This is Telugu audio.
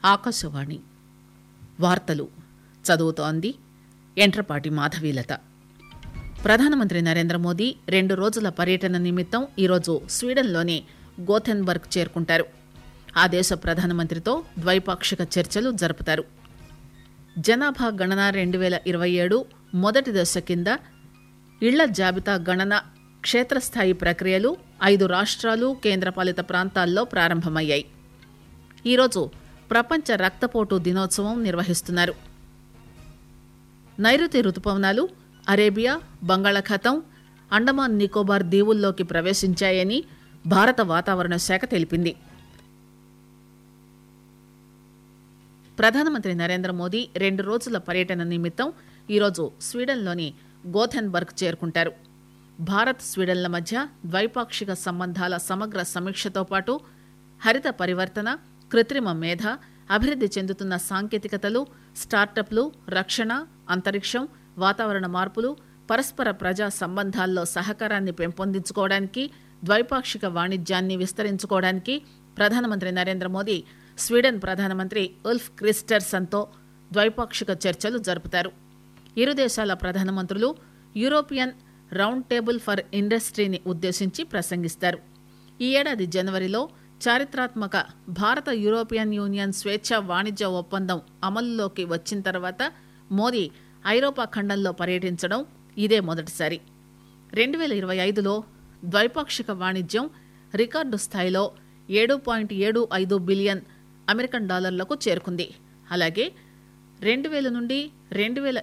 ఆకాశవాణి వార్తలు చదువుతోంది ఎంట్రపాటి మాధవీలత ప్రధానమంత్రి నరేంద్ర మోదీ రెండు రోజుల పర్యటన నిమిత్తం ఈరోజు స్వీడన్లోని గోథెన్బర్గ్ చేరుకుంటారు ఆ దేశ ప్రధానమంత్రితో ద్వైపాక్షిక చర్చలు జరుపుతారు జనాభా గణన రెండు వేల ఇరవై ఏడు మొదటి దశ కింద ఇళ్ల జాబితా గణన క్షేత్రస్థాయి ప్రక్రియలు ఐదు రాష్ట్రాలు కేంద్రపాలిత ప్రాంతాల్లో ప్రారంభమయ్యాయి ఈరోజు ప్రపంచ రక్తపోటు దినోత్సవం నిర్వహిస్తున్నారు నైరుతి రుతుపవనాలు అరేబియా బంగాళాఖాతం అండమాన్ నికోబార్ దీవుల్లోకి ప్రవేశించాయని భారత వాతావరణ శాఖ తెలిపింది ప్రధానమంత్రి నరేంద్ర మోదీ రెండు రోజుల పర్యటన నిమిత్తం ఈరోజు స్వీడన్లోని గోథెన్బర్గ్ చేరుకుంటారు భారత్ స్వీడన్ల మధ్య ద్వైపాక్షిక సంబంధాల సమగ్ర సమీక్షతో పాటు హరిత పరివర్తన కృత్రిమ మేధ అభివృద్ది చెందుతున్న సాంకేతికతలు స్టార్టప్లు రక్షణ అంతరిక్షం వాతావరణ మార్పులు పరస్పర ప్రజా సంబంధాల్లో సహకారాన్ని పెంపొందించుకోవడానికి ద్వైపాక్షిక వాణిజ్యాన్ని విస్తరించుకోవడానికి ప్రధానమంత్రి నరేంద్ర మోదీ స్వీడన్ ప్రధానమంత్రి ఉల్ఫ్ క్రిస్టర్సన్తో ద్వైపాక్షిక చర్చలు జరుపుతారు ఇరు దేశాల ప్రధానమంత్రులు యూరోపియన్ రౌండ్ టేబుల్ ఫర్ ఇండస్ట్రీని ఉద్దేశించి ప్రసంగిస్తారు ఈ ఏడాది జనవరిలో చారిత్రాత్మక భారత యూరోపియన్ యూనియన్ స్వేచ్ఛ వాణిజ్య ఒప్పందం అమలులోకి వచ్చిన తర్వాత మోదీ ఐరోపా ఖండంలో పర్యటించడం ఇదే మొదటిసారి రెండు వేల ఇరవై ఐదులో ద్వైపాక్షిక వాణిజ్యం రికార్డు స్థాయిలో ఏడు పాయింట్ ఏడు ఐదు బిలియన్ అమెరికన్ డాలర్లకు చేరుకుంది అలాగే రెండు వేల నుండి రెండు వేల